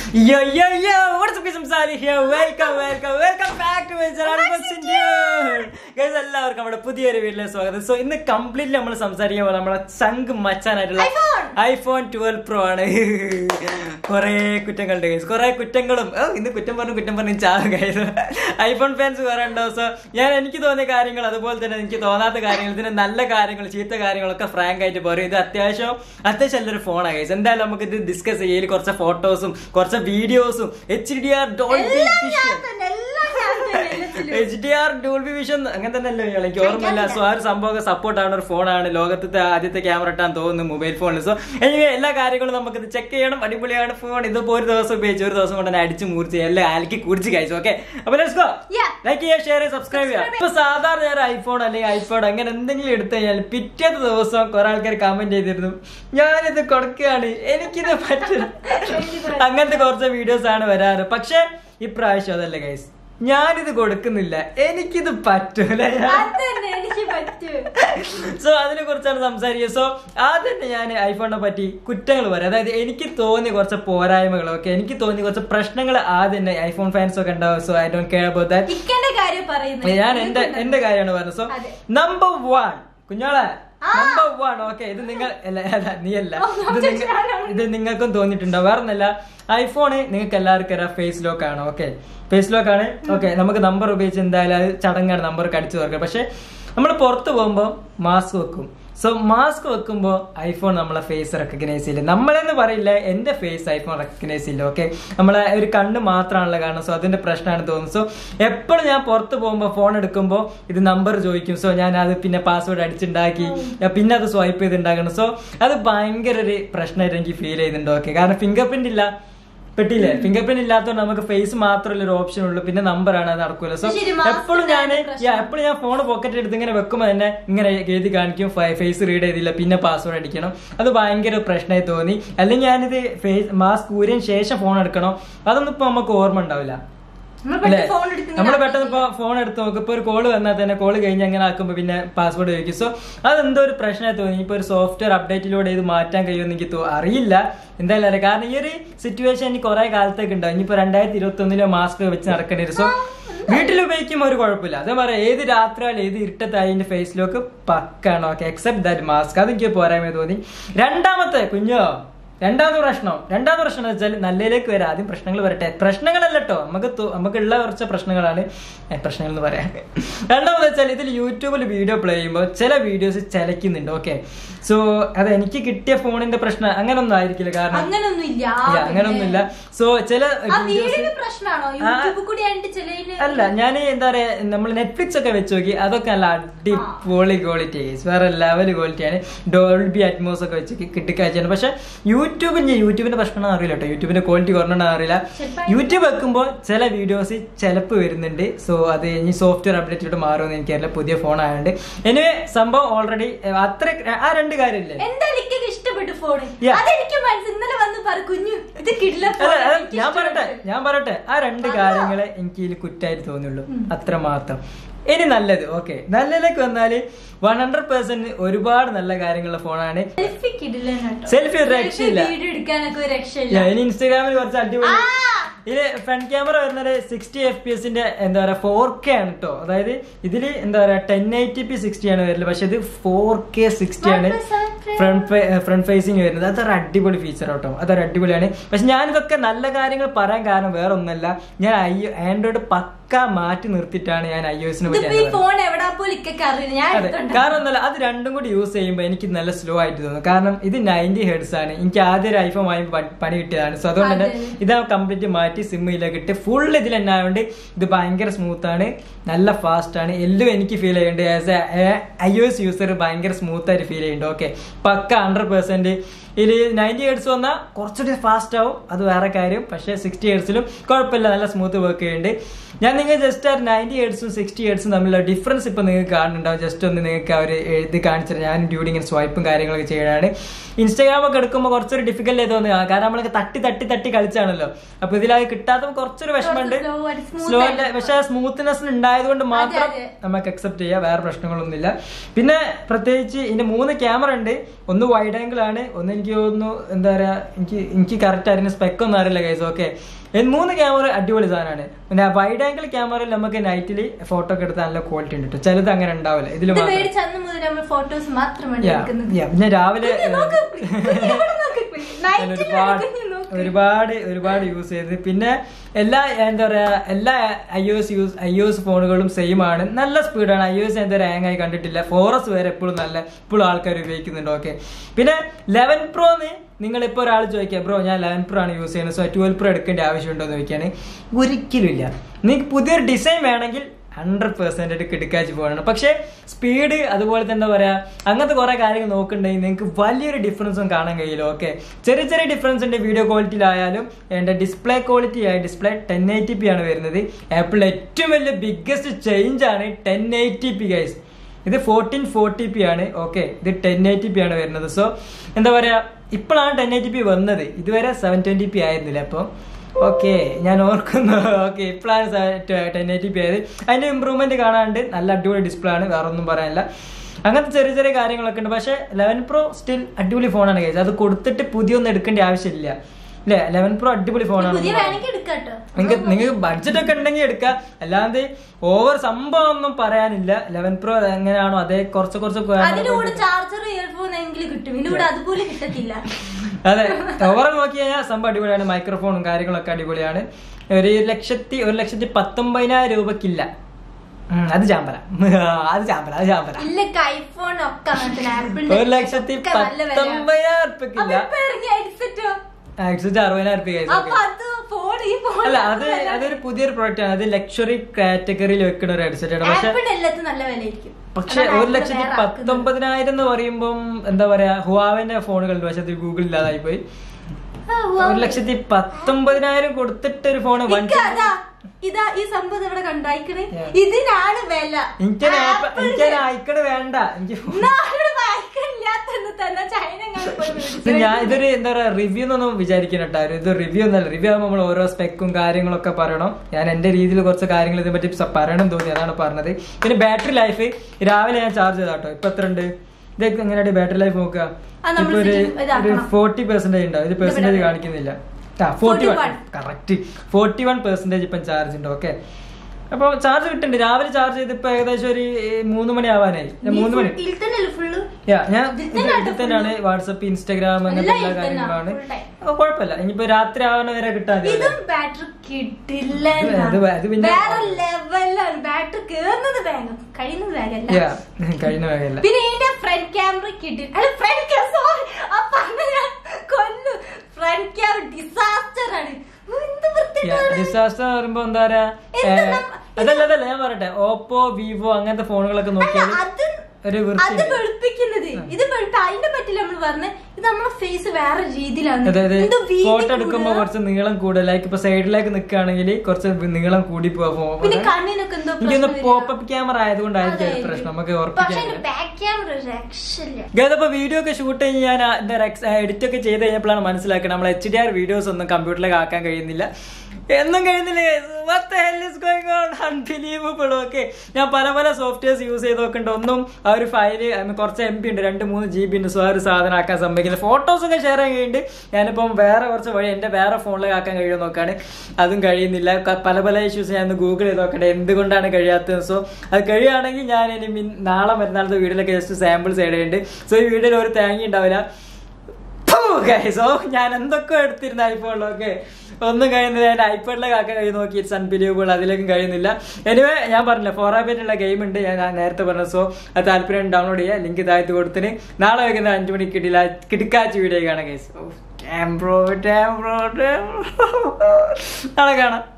Yo, yo, yo, what's up, guys? I'm Sali here. Welcome, welcome, welcome back to my channel. Guys, എല്ലാവർക്കും നമ്മുടെ പുതിയൊരു വീട്ടിലേക്ക് സ്വാഗതം so ഇന്ന് കംപ്ലീറ്റ്ലി നമ്മൾ സംസാരിക്കാൻ പോകുന്നത് നമ്മളെ ചങ്ക് മച്ചാനായിട്ടുള്ള iPhone. ഐഫോൺ ട്വൽവ് പ്രോ ആണ് കുറെ കുറ്റങ്ങളുണ്ട് ഗൈസ് കുറെ കുറ്റങ്ങളും ഓ, ഇന്ന് കുറ്റം പറഞ്ഞു കുറ്റം പറഞ്ഞു ചാകും ഗൈസ് ഐഫോൺ ഫാൻസ് കുറെ ഉണ്ടോ സോ ഞാൻ എനിക്ക് തോന്നിയ കാര്യങ്ങൾ അതുപോലെ തന്നെ എനിക്ക് തോന്നാത്ത കാര്യങ്ങൾ ഇതിന് നല്ല കാര്യങ്ങൾ ചീത്ത കാര്യങ്ങളൊക്കെ ഫ്രാങ്ക് ആയിട്ട് പറയും ഇത് അത്യാവശ്യം അത്യാവശ്യം നല്ലൊരു ഫോണാണ് ഗൈസ് എന്തായാലും നമുക്ക് ഇത് ഡിസ്കസ് ചെയ്യൽ കുറച്ച് ഫോട്ടോസും കുറച്ച് വീഡിയോസും എച്ച് ഡി ആർ ഡോൾബി എല്ലാം വിഷൻ ഞാൻ തന്നെ, എല്ലാം ഞാൻ തന്നെ എല്ലാത്തിലും. H D R Dolby vision അങ്ങനെ തന്നെ അല്ലേ എനിക്ക് ഓർമ്മയില്ല സോ ആ ഒരു സംഭവം സപ്പോർട്ട് ആവുന്ന ഒരു ഫോണാണ് ലോകത്തെ ആദ്യത്തെ ക്യാമറ ഇട്ടാൻ തോന്നുന്നു മൊബൈൽ ഫോണിൽ സോ എനിക്ക് എല്ലാ കാര്യങ്ങളും നമുക്ക് ഇത് ചെക്ക് ചെയ്യണം അടിപൊളിയാണ് ഫോൺ ഇതിപ്പോ ഒരു ദിവസം ഉപയോഗിച്ച് ഒരു ദിവസം കൊണ്ട് തന്നെ അടിച്ച് മുറിച്ച് എല്ലാം അലക്കി കുടിച്ച് കഴിച്ചു ഓക്കെ അപ്പൊ ലെറ്റ്സ് ഗോ Yeah. ലൈക്ക് ചെയ്യുക ഷെയർ ചെയ്യുക സബ്സ്ക്രൈബ് ചെയ്യുക ഇപ്പൊ സാധാരണ ഞാൻ ഐഫോൺ അല്ലെങ്കിൽ ഐഫോൺ അങ്ങനെ എന്തെങ്കിലും എടുത്തു കഴിഞ്ഞാൽ പിറ്റേത്തെ ദിവസം കുറെ ആൾക്കാർ കമന്റ് ചെയ്തിരുന്നു ഞാനിത് കൊടുക്കുകയാണ് എനിക്കിത് പറ്റില്ല അങ്ങനത്തെ കുറച്ച് വീഡിയോസ് ആണ് വരാറ് പക്ഷെ ഇപ്രാവശ്യം അതല്ല ഗൈസ് ഞാനിത് കൊടുക്കുന്നില്ല എനിക്കിത് പറ്റൂല അത് തന്നെ എനിക്ക് പറ്റൂ സോ അതിനെ കുറിച്ചാണ് സംസാരിക്കുക സോ ആദ്യം തന്നെ ഞാൻ ഐഫോണിനെ പറ്റി കുറ്റങ്ങൾ പറയാം അതായത് എനിക്ക് തോന്നിയ കുറച്ച് പോരായ്മകൾ ഓക്കെ എനിക്ക് തോന്നിയ കുറച്ച് പ്രശ്നങ്ങൾ ആദ്യം തന്നെ ഐഫോൺ ഫാൻസ് ഒക്കെ ഉണ്ടാവും so I don't care about that ഇക്കന്റെ കാര്യം പറയുന്നത് ഞാൻ എന്റെ എന്റെ കാര്യമാണ് പറഞ്ഞത് സോ അതെ. നമ്പർ വൺ കുഞ്ഞോളെ ആ. നമ്പർ വൺ ഓക്കെ ഇത് നിങ്ങൾ അല്ല അല്ല, നീ അല്ല ഓ, ഇത് ഞാൻ നിങ്ങ- ഞാനാണ്. ഇത് നിങ്ങൾക്കും തോന്നിയിട്ടുണ്ടോ വേറെ ഒന്നല്ല ഐഫോണ് നിങ്ങൾക്ക് എല്ലാവർക്കും അറിയാം ഫേസ് ലോക്ക് ആണ് ഓക്കെ ഫേസ് ലോക്ക് ആണ് ഓക്കെ നമുക്ക് നമ്പർ ഉപയോഗിച്ച് എന്തായാലും അത് ചടങ്ങാണ് നമ്പർ കടിച്ചു തുറക്കുക പക്ഷെ നമ്മൾ പുറത്ത് പോകുമ്പോൾ മാസ്ക് വെക്കും സോ മാസ്ക് വെക്കുമ്പോൾ ഐഫോൺ നമ്മളെ ഫേസ് റെക്കഗ്നൈസ് ചെയ്യില്ല നമ്മളെന്ന് പറയില്ല എന്റെ ഫേസ് ഐഫോൺ റെക്കഗ്നൈസ് ചെയ്യില്ല ഓക്കെ നമ്മളെ ഒരു കണ്ണ് മാത്രമാണല്ലോ കാരണം സോ അതിന്റെ പ്രശ്നമാണ് തോന്നുന്നത് സോ എപ്പോഴും ഞാൻ പുറത്ത് പോകുമ്പോൾ ഫോൺ എടുക്കുമ്പോൾ ഇത് നമ്പർ ചോദിക്കും സോ ഞാൻ അത് പിന്നെ പാസ്വേഡ് അടിച്ചുണ്ടാക്കി പിന്നെ അത് സ്വൈപ്പ് ചെയ്തുണ്ടാക്കണം സോ അത് ഭയങ്കര ഒരു പ്രശ്നമായിട്ട് എനിക്ക് ഫീൽ ചെയ്യുന്നുണ്ട് ഓക്കെ കാരണം ഫിംഗർ പ്രിന്റ് ഇല്ല പെട്ടില്ലേ ഫിംഗർ പ്രിന്റ് ഇല്ലാത്തതുകൊണ്ട് നമുക്ക് ഫേസ് മാത്രമല്ല ഒരു ഓപ്ഷൻ ഉള്ളൂ പിന്നെ നമ്പർ ആണ് അത് നടക്കൂല സോ ശരി, mask എപ്പോഴും ഞാൻ ഇടാനാണ് പ്രശ്നം. എപ്പോഴും ഞാൻ ഫോൺ പോക്കറ്റ് എടുത്ത് ഇങ്ങനെ വെക്കുമ്പോൾ തന്നെ ഇങ്ങനെ എഴുതി കാണിക്കും ഫേസ് റീഡ് ചെയ്തില്ല പിന്നെ പാസ്വേഡ് അടിക്കണം അത് ഭയങ്കര പ്രശ്നമായി തോന്നി അല്ലെങ്കിൽ ഞാനിത് ഫേസ് മാസ്ക് ഊരിയതിന് ശേഷം ഫോൺ എടുക്കണം അതൊന്നും ഇപ്പൊ നമുക്ക് ഓർമ്മ ഉണ്ടാവില്ല നമ്മൾ അല്ലേ പെട്ടെന്ന് ഫോൺ എടുത്ത് നമ്മൾ പെട്ടെന്ന് ഇപ്പൊ ഫോൺ എടുത്ത് നോക്കും ഇപ്പൊ ഒരു കോള് വന്നാൽ തന്നെ കോള് കഴിഞ്ഞ് അങ്ങനെ ആക്കുമ്പോ പിന്നെ പാസ്വേഡ് ചോദിക്കും സോ അതെന്തോ ഒരു പ്രശ്നമായി തോന്നി ഇപ്പൊ ഒരു സോഫ്റ്റ്വെയർ അപ്ഡേറ്റിലൂടെ ഇത് മാറ്റാൻ കഴിയുമെന്ന് എനിക്ക് തോ- അറിയില്ല എന്തായാലും അറിയാം കാരണം ഈ ഒരു സിറ്റുവേഷൻ ഇനി കുറെ കാലത്തേക്ക് ഉണ്ടാവും ഇനിയിപ്പോ രണ്ടായിരത്തി ഇരുപത്തി ഒന്നിലെ മാസ്ക് വെച്ച് നടക്കേണ്ടി വരും സോ വീട്ടിൽ ഉപയോഗിക്കുമ്പോൾ ഒരു കുഴപ്പമില്ല അതേ പറയാം ഏത് രാത്രിയാലും ഏത് ഇരുട്ടത്തായി എന്റെ ഫേസിലേക്ക് പക്കാണ് ഓക്കെ എക്സെപ്റ്റ് ദാറ്റ് മാസ്ക് അതെനിക്ക് പോരായ്മ തോന്നി രണ്ടാമത്തെ കുഞ്ഞോ രണ്ടാമത്തെ പ്രശ്നം രണ്ടാമത്തെ പ്രശ്നം എന്ന് വെച്ചാൽ നല്ലതിലേക്ക് വരാം ആദ്യം പ്രശ്നങ്ങൾ വരട്ടെ പ്രശ്നങ്ങളല്ല കേട്ടോ നമുക്ക് തോ- നമുക്കുള്ള കുറച്ച് പ്രശ്നങ്ങളാണ് ഏ, പ്രശ്നങ്ങൾ എന്ന് പറയാം രണ്ടാമത് വെച്ചാൽ ഇതിൽ യൂട്യൂബിൽ വീഡിയോ പ്ലേ ചെയ്യുമ്പോൾ ചില വീഡിയോസ് ചലക്കുന്നുണ്ട് ഓക്കെ സോ അത് എനിക്ക് കിട്ടിയ ഫോണിന്റെ പ്രശ്നം അങ്ങനൊന്നും ആയിരിക്കില്ല കാരണം അങ്ങനൊന്നും ഇല്ല ഇല്ല, അങ്ങനൊന്നുമില്ല സോ ചില ആ വീഡിയോസ് വീടിന് പ്രശ്നമാണോ യൂട്യൂബ് കൂടി ആയിട്ട് ചിലതിന് അല്ല ഞാൻ എന്താ പറയാ നമ്മൾ നെറ്റ്ഫ്ലിക്സ് ഒക്കെ വെച്ച് നോക്കി അതൊക്കെ നല്ല അടിപൊളി ക്വാളിറ്റി വേറെ ലെവൽ ക്വാളിറ്റിയാണ് ഡോൾബി അറ്റ്മോസ് ഒക്കെ വെച്ച് കിട്ടിക്കാഴ്ചയാണ് പക്ഷെ യൂട്യൂബിന്റെ യൂട്യൂബിന്റെ പ്രശ്നം അറിയില്ല കേട്ടോ യൂട്യൂബിന്റെ ക്വാളിറ്റി കുറഞ്ഞാണ് അറിയില്ല ചിലപ്പോ യൂട്യൂബ് വെക്കുമ്പോൾ ചില വീഡിയോസ് ചിലപ്പ് വരുന്നുണ്ട് സോ അത് ഇനി സോഫ്റ്റ്വെയർ അപ്ഡേറ്റിലോട്ട് മാറുമെന്ന് എനിക്കറിയില്ല പുതിയ ഫോൺ ആയതുകൊണ്ട് എനിവേ സംഭവം ഓൾറെഡി അത്ര ആ രണ്ട് കാര്യമില്ലേ എന്തായാലും എനിക്ക് ഇഷ്ടപ്പെട്ടു ഫോൺ Yeah. അതെനിക്ക് മനസ്സിൽ ഇന്നലെ വന്ന് പറ കുഞ്ഞു ഇത് കിടില അല്ല, phone, അല്ല, എനിക്ക് ഞാൻ പറയട്ടെ ഇഷ്ടപ്പെട്ടു. ഞാൻ പറയട്ടെ ആ രണ്ട് പറഞ്ഞോ. കാര്യങ്ങളെ എനിക്ക് ഇതിൽ കുറ്റായിട്ട് തോന്നുള്ളൂ അത്ര മാത്രം ഇനി നല്ലത് ഓക്കെ നല്ലതിലേക്ക് വന്നാല് വൺ ഹൺഡ്രഡ് പെർസെന്റ് ഒരുപാട് നല്ല കാര്യങ്ങളുള്ള ഫോണാണ് സെൽഫി കിടിലാണ് കേട്ടോ. Selfie ഒരു രക്ഷയില്ല. വീഡിയോ എടുക്കാനൊക്കെ ഒരു രക്ഷയില്ല ഞാൻ ഇനി ഇൻസ്റ്റാഗ്രാമിൽ കുറച്ച് അടിപൊളി ആ! ഇതില് ഫ്രണ്ട് ക്യാമറ വരുന്നത് സിക്സ്റ്റി എഫ് പി എസിന്റെ എന്താ പറയാ ഫോർ കെ ആണ് കേട്ടോ അതായത് ഇതില് എന്താ പറയാ ടെൻ എയ്റ്റി പി സിക്സ്റ്റി ആണ് വരുന്നത് പക്ഷെ ഇത് ഫോർ കെ സിക്സ്റ്റി ആണ് ഫ്രണ്ട് ഫ്രണ്ട് ഫേസിങ് വരുന്നത് അതൊരു അടിപൊളി ഫീച്ചർ കേട്ടോ അതൊരു അടിപൊളിയാണ് പക്ഷെ ഞാനിതൊക്കെ നല്ല കാര്യങ്ങൾ പറയാൻ കാരണം വേറെ ഒന്നല്ല ഞാൻ ഐ ആൻഡ്രോയിഡ് പക്ക മാറ്റി നിർത്തിയിട്ടാണ് ഞാൻ ഐ ഒ എസിനെ ഇതിപ്പോ ഈ പറ്റി ഫോൺ എവിടാ പോലും ഇക്കൊക്കെ അറിയില്ല ഞാൻ അതെ എടുത്തോണ്ട് കാരണം ഒന്നല്ല അത് രണ്ടും കൂടി യൂസ് ചെയ്യുമ്പോൾ എനിക്ക് നല്ല സ്ലോ ആയിട്ട് തോന്നും കാരണം ഇത് നയൻറ്റി ഹെഡ്സ് ആണ് എനിക്ക് ആദ്യം ഒരു ഐഫോൺ വാങ്ങി പണി കിട്ടിയതാണ് സോ അതുകൊണ്ട് തന്നെ അതെ. ഇത് കംപ്ലീറ്റ് മാറ്റി സിം ഇതിലേക്ക് ഇട്ട് ഫുൾ ഇതിൽ തന്നെ ആയതുകൊണ്ട് ഇത് ഭയങ്കര സ്മൂത്ത് ആണ് നല്ല ഫാസ്റ്റ് ആണ് എല്ലാം എനിക്ക് ഫീൽ ചെയ്യുന്നുണ്ട് as a I O S user ഭയങ്കര സ്മൂത്ത് ആയിട്ട് ഫീൽ ചെയ്യുന്നുണ്ട് ഓക്കെ പക്ക ഹൺഡ്രഡ് പെർസെന്റ് ഇതിൽ നയൻറ്റി ഹെഡ്സ് വന്നാൽ കുറച്ചുകൂടി ഫാസ്റ്റ് ആവും അത് വേറെ കാര്യം പക്ഷേ സിക്സ്റ്റി ഹെഡ്സിലും കുഴപ്പമില്ല നല്ല സ്മൂത്ത് വർക്ക് ചെയ്യുന്നുണ്ട് ഞാൻ നിങ്ങൾ ജസ്റ്റ് ആ നയൻറ്റി ഹെഡ്സും സിക്സ്റ്റി ഹെഡ്സും തമ്മിലുള്ള ഡിഫറൻസ് ഇപ്പൊ നിങ്ങൾക്ക് കാണുന്നുണ്ടാവും ജസ്റ്റ് ഒന്ന് നിങ്ങൾക്ക് അവർ എഴുതി കാണിച്ചത് ഞാൻ ഡ്യൂടി ഇങ്ങനെ സ്വൈപ്പും കാര്യങ്ങളൊക്കെ ചെയ്യണതാണ് ഇൻസ്റ്റാഗ്രാം ഒക്കെ എടുക്കുമ്പോൾ കുറച്ചൊരു ഡിഫിക്കൽട്ട് ആയി തോന്നുക കാരണം നമ്മളൊക്കെ തട്ടി തട്ടി തട്ടി കളിച്ചാണല്ലോ അപ്പൊ ഇതിലത് കിട്ടാത്ത കുറച്ചൊരു വിഷമമുണ്ട് കുറച്ച് slow ആയിട്ട് smooth സ്ലോ ആയിട്ട് പക്ഷെ സ്മൂത്ത്നെസ് ഉണ്ടായതുകൊണ്ട് മാത്രം അതെ. നമുക്ക് അക്സെപ്റ്റ് ചെയ്യാം വേറെ പ്രശ്നങ്ങളൊന്നുമില്ല പിന്നെ പ്രത്യേകിച്ച് ഇതിന്റെ മൂന്ന് ക്യാമറ ഉണ്ട് ഒന്ന് വൈഡ് ആംഗിൾ ആണ് ഒന്ന് എനിക്ക് എനിക്ക് തോന്നുന്നു എന്താ പറയാ എനിക്ക് എനിക്ക് കറക്റ്റ് അതിന് സ്പെക്ക് ഒന്നും അറിയില്ല കൈസ് ഓക്കെ മൂന്ന് ക്യാമറ അടിപൊളി സാധനമാണ് പിന്നെ വൈഡ് ആംഗിൾ ക്യാമറയിൽ നമുക്ക് നൈറ്റിൽ ഫോട്ടോ ഒക്കെ എടുത്താൽ നല്ല ക്വാളിറ്റി ഉണ്ട് കേട്ടോ ചിലത് അങ്ങനെ ഉണ്ടാവില്ല ഇതിൽ ഇത് മാത്രം മേടിച്ച അന്ന് മുതൽ നമ്മൾ ഫോട്ടോസ് മാത്രമാണ് Yeah, എടുക്കുന്നത് yeah. പിന്നെ രാവിലെ കുഞ്ഞ് നോക്ക്, കുഞ്ഞ് എവിടെ നോക്ക്, കുഞ്ഞ്. ഞാൻ Night ല് ഒരുപാട് കുഞ്ഞ് നോക്ക്. ഒരുപാട് ഒരുപാട് യൂസ് ചെയ്ത് പിന്നെ എല്ലാ എന്താ പറയാ എല്ലാ I O S use I O S ഫോണുകളും സെയിം ആണ് നല്ല സ്പീഡാണ് ഐ ഒ എസ് എന്താ ഹാങ് ആയി കണ്ടിട്ടില്ല ഫോറസ് വരെ എപ്പോഴും നല്ല ഇപ്പോഴും ആൾക്കാർ ഉപയോഗിക്കുന്നുണ്ട് ഓക്കെ പിന്നെ ലെവൻ പ്രോന്ന് നിങ്ങൾ ഇപ്പോൾ ഒരാൾ ചോദിക്കുക ബ്രോ ഞാൻ ലെവൻ പ്രോ ആണ് യൂസ് ചെയ്യുന്നത് സോ ട്വൽവ് പ്രോ എടുക്കേണ്ട ആവശ്യമുണ്ടോ എന്ന് ചോദിക്കുകയാണ് ഒരിക്കലും ഇല്ല നിങ്ങൾക്ക് പുതിയൊരു ഡിസൈൻ വേണമെങ്കിൽ ഹൺഡ്രഡ് പെർസെൻറ്റ് കിടക്കാച്ച് പോകണം പക്ഷേ സ്പീഡ് അതുപോലെ തന്നെ എന്താ പറയാ അങ്ങനത്തെ കുറെ കാര്യങ്ങൾ നോക്കുന്നുണ്ടെങ്കിൽ നിങ്ങൾക്ക് വലിയൊരു ഡിഫറൻസും കാണാൻ കഴിയില്ല ഓക്കെ ചെറിയ ചെറിയ ഡിഫറൻസ് ഉണ്ട് വീഡിയോ ക്വാളിറ്റിയിലായാലും എൻ്റെ ഡിസ്പ്ലേ ക്വാളിറ്റി ആയി ഡിസ്പ്ലേ ടെൻ എയ്റ്റി പി ആണ് വരുന്നത് ആപ്പിളിൽ ഏറ്റവും വലിയ ബിഗ്ഗസ്റ്റ് ചേഞ്ച് ആണ് ടെൻ എയ്റ്റി പി ഗൈസ് ഇത് ഫോർട്ടീൻ ഫോർട്ടി പി ആണ് ഓക്കെ ഇത് ടെൻ എയ്റ്റി പി ആണ് വരുന്നത് സോ എന്താ പറയാ ഇപ്പോഴാണ് ടെൻ എയ്റ്റി പി വന്നത് ഇതുവരെ സെവൻ ട്വന്റി പി ആയിരുന്നില്ല അപ്പം ഓക്കെ ഞാൻ ഓർക്കുന്നു ഓക്കെ ഇപ്പോഴാണ് ടെൻ എയ്റ്റി പി ആയത് അതിന്റെ ഇമ്പ്രൂവ്മെന്റ് കാണാണ്ട് നല്ല അടിപൊളി ഡിസ്പ്ലേ ആണ് വേറെ ഒന്നും പറയാനില്ല അങ്ങനത്തെ ചെറിയ ചെറിയ കാര്യങ്ങളൊക്കെ ഉണ്ട് പക്ഷേ ലെവൻ പ്രോ സ്റ്റിൽ അടിപൊളി ഫോണാണ് കഴിച്ചത് അത് കൊടുത്തിട്ട് പുതിയൊന്നും എടുക്കേണ്ട ആവശ്യമില്ല അല്ലേ ലെവൻ പ്രോ അടിപൊളി ഫോണാണ് പുതിയ വേണമെങ്കിൽ എടുക്കാട്ടോ നിങ്ങൾക്ക് നിങ്ങൾക്ക് ബഡ്ജറ്റ് ഒക്കെ ഉണ്ടെങ്കിൽ എടുക്കാം അല്ലാതെ ഓവർ സംഭവം ഒന്നും പറയാനില്ല ലെവൻ പ്രോ എങ്ങനെയാണോ അതേ കുറച്ച് കുറച്ച് അതിന്റെ കൂടെ ചാർജർ ഇയർഫോൺ എങ്കിലും കിട്ടും ഇതിന്റെ കൂടെ അതുപോലെ കിട്ടത്തില്ല അതെ ഓവർ നോക്കി കഴിഞ്ഞാൽ സംഭവം അടിപൊളിയാണ് മൈക്രോഫോണും കാര്യങ്ങളൊക്കെ അടിപൊളിയാണ് ഒരു ലക്ഷത്തി ഒരു ലക്ഷത്തി പത്തൊമ്പതിനായിരം രൂപക്കില്ല ഉം, അത് ചാമ്പല അത് ചാമ്പല അത് ചാമ്പല ഇല്ല ഐഫോൺ ഒക്കെ അങ്ങനത്തെ ആപ്പിളിന്റെ ഒരു ലക്ഷത്തി ഒക്കെ നല്ല വിലയാണ്. പത്തൊമ്പതിനായിരം ഉറുപ്പിക്കില്ല അപ്പൊ ഇപ്പൊ ഇറങ്ങിയ headset ഓ? ആക്ച്വലി അറുപതിനായിരം ഉറുപ്പിക അപ്പൊ അത് ഫോൺ ഈ ഫോൺ അല്ല അത് അതൊരു പുതിയൊരു പ്രോഡക്റ്റ് ആണ് അത് ലക്ഷറി കാറ്റഗറിയിൽ വെക്കുന്ന ഒരു ഹെഡ്സെറ്റ് ആണ് പക്ഷെ ആപ്പിളിന്റെ എല്ലാത്തും നല്ല വിലയായിരിക്കും പക്ഷെ അതാണ് ഒരു Apple ലക്ഷത്തി വേറെ ആക്കുന്നത്. പത്തൊമ്പതിനായിരം എന്ന് പറയുമ്പം എന്താ പറയാ ഹുവാവിന്റെ ഫോണുകളുണ്ട് പക്ഷെ അത് ഗൂഗിൾ ഇല്ലാതായി പോയി ആ, wow. ഒരു ലക്ഷത്തി പത്തൊമ്പതിനായിരം കൊടുത്തിട്ട് ഒരു ഫോൺ വൺ ഇക്ക അതാ ഇതാ ഈ സംഭവം ഇവിടെ കണ്ടായിക്കണ് Yeah. ഇതിനാണ് വില എനിക്ക് Apple എനിക്ക് ന്റെ- ഐക്കണ് വേണ്ട എനിക്ക് നാളെ വായിക്കില്ലാത്തന്ന് തന്നെ ചൈന എങ്ങാനും പോയി ഇത് മേടിച്ചു. ഞാൻ ഇതൊരു എന്താ പറയാ റിവ്യൂ എന്നൊന്നും വിചാരിക്കണം കേട്ടോ ഒരു ഇത് റിവ്യൂ ഒന്നല്ല റിവ്യൂ ആകുമ്പോൾ നമ്മൾ ഓരോ സ്പെക്കും കാര്യങ്ങളൊക്കെ പറയണം ഞാൻ എന്റെ രീതിയിൽ കുറച്ച് കാര്യങ്ങൾ ഇതിനെ പറ്റി സ- പറയണം തോന്നി അതാണ് പറഞ്ഞത് പിന്നെ ബാറ്ററി ലൈഫ് രാവിലെ ഞാൻ ചാർജ് ചെയ്താട്ടോ ഇപ്പൊ എത്ര ഉണ്ട് ഇതൊക്കെ എങ്ങനെയാണ് ബാറ്ററി ലൈഫ് നോക്കുക അത് നമ്മൾ ഇപ്പൊ ഒരു setting ഇതാക്കണം. ഒരു ഫോർട്ടി പെർസെന്റേജ് ഉണ്ടാവും ഇത് പെർസെന്റേജ് ഇവിടെ. കാണിക്കുന്നില്ല ആ forty one 41. Correct forty one percentage ഇപ്പം ചാർജ് ഉണ്ട് ഓക്കെ അപ്പൊ ചാർജ് കിട്ടുന്നുണ്ട് രാവിലെ ചാർജ് ചെയ്ത് ഇപ്പൊ ഏകദേശം ഒരു ഏ, മൂന്ന് മണി ആവാനായി ഞാൻ നീ മൂന്ന് full- മണി ഇതിൽ തന്നെയല്ലേ ഫുള്ള് യാ, ഞാൻ ഇതിൽ ഇത് തന്നെയാണ് ഇതിൽ തന്നെയാണ് വാട്സപ്പ് ഇൻസ്റ്റാഗ്രാം അങ്ങനത്തെ എല്ലാം എല്ലാ ഇതിൽ കാര്യങ്ങളാണ് തന്നെയാ, full time. അപ്പൊ കുഴപ്പമില്ല ഇനിയിപ്പോ രാത്രി ആവണ വരെ കിട്ടാൻ ഇതും ബാറ്ററി കിട്ടില്ല ഇത് അത് അത് പിന്നെ- വേറെ ലെവലാണ് ബാറ്ററി കേറുന്നത് വേഗം കഴിയുന്നത് വേഗമല്ല കഴിഞ്ഞ വേഗമല്ല പിന്നെ ഇതിന്റെ ഫ്രണ്ട് ക്യാമറ കിട്ടില്ല അല്ല ഫ്രണ്ട് ക്യാമറ സോറി ആ പറഞ്ഞ ഞാൻ കൊല്ലു ഫ്രണ്ട് ക്യാമറ ഡിസാസ്റ്റർ ആണ് ഉം, എന്ത് വൃത്തികേടാണ്. ഡിസാസ്റ്റർ എന്ന് പറയുമ്പോ എന്താ പറയാ ഏ, എന്ത് നം- അതല്ല അതല്ല ഞാൻ പറയട്ടെ ഓപ്പോ വിവോ അങ്ങനത്തെ ഫോണുകളൊക്കെ അല്ല, നോക്കിയാൽ അത് ഒരു അത് വൃത്തി വെളുപ്പിക്കുന്നത് ഇത് വെളുപ്പ് അതിന്റെ പറ്റില്ല നമ്മൾ പറഞ്ഞത് ഇത് നമ്മളെ ഫേസ് വേറെ രീതിയിലാണ് അതായത് എന്തോ വീതി ഫോട്ടോ എടുക്കുമ്പോ കൂടുക. കുറച്ച് നീളം കൂടുതൽ ലൈക്ക് ഇപ്പൊ സൈഡിലേക്ക് നിൽക്കുകയാണെങ്കിൽ കുറച്ച് നീളം കൂടി പോവാ പിന്നെ കണ്ണിനൊക്കെ എന്തോ എനിക്കൊന്ന് പ്രശ്നം പോപ്പപ്പ് ക്യാമറ ആയതുകൊണ്ടായിരിക്കും അത് അതായിരിക്കും. പ്രശ്നം നമുക്ക് പക്ഷെ ഉറപ്പിക്കാൻ അതിന്റെ ബാക്ക് ക്യാമറ രക്ഷയില്ല ഗതപ്പോ വീഡിയോ ഒക്കെ ഷൂട്ട് കഴിഞ്ഞ് ഞാൻ ആ എന്താ എഡിറ്റ് ഒക്കെ ചെയ്ത് കഴിഞ്ഞപ്പോഴാണ് മനസ്സിലാക്കുന്നത് നമ്മൾ എച്ച് ഡി ആർ വീഡിയോസ് ഒന്നും കമ്പ്യൂട്ടറിലേക്ക് ആക്കാൻ കഴിയുന്നില്ല എന്നും കഴിയുന്നില്ല അൺബിലീവബിൾ ഓക്കെ ഞാൻ പല പല സോഫ്റ്റ്വെയർസ് യൂസ് ചെയ്ത് നോക്കുന്നുണ്ട് ഒന്നും ആ ഒരു ഫയല് കുറച്ച് എം ബി ഉണ്ട് രണ്ട് മൂന്ന് ജി ബി ഉണ്ട് സോ ആ ഒരു സാധനം ആക്കാൻ സമ്മതിക്കില്ല ഫോട്ടോസ് ഒക്കെ ഷെയർ ചെയ്യാൻ കഴിയുന്നുണ്ട് ഞാനിപ്പം വേറെ കുറച്ച് വഴി എന്റെ വേറെ ഫോണിലേക്ക് ആക്കാൻ കഴിയുമോ നോക്കാണ് അതും കഴിയുന്നില്ല ക- പല പല ഇഷ്യൂസ് ഞാൻ ഗൂഗിൾ ചെയ്ത് നോക്കട്ടെ എന്തുകൊണ്ടാണ് കഴിയാത്തത് സോ അത് കഴിയുകയാണെങ്കിൽ ഞാൻ ഇനി മിൻ- നാളെ മറ്റന്നാളത്തെ വീഡിയോയിലൊക്കെ ജസ്റ്റ് സാമ്പിൾസ് ഇടുന്നുണ്ട് സോ ഈ വീഡിയോയിൽ ഒരു തേങ്ങ ഉണ്ടാവില്ല സോ ഞാൻ എന്തൊക്കെ എടുത്തിരുന്ന ഐഫോണിലൊക്കെ ഒന്നും കഴിയുന്നില്ല ഞാൻ ഐപാഡിലേക്ക് ആക്കാൻ കഴിയും നോക്കി ഇറ്റ്സ് അൺബിലീവബിൾ അതിലേക്കും കഴിയുന്നില്ല എനിവേ ഞാൻ പറഞ്ഞില്ല ഫോർ ആപ്പിനുള്ള ഗെയിം ഉണ്ട് ഞാൻ ഞാൻ നേരത്തെ പറഞ്ഞ സോ അത് താല്പര്യം ഡൗൺലോഡ് ചെയ്യുക ലിങ്ക് താഴ്ത്ത് കൊടുത്തിന് നാളെ വൈകുന്നേരം അഞ്ചു മണിക്ക് കിട്ടില്ല കിടക്കാച്ച് വീഡിയോ കാണാം ഗൈസ് ടാംബ്രോ ടാംബ്രോ ടാംബ്രോ നാളെ കാണാം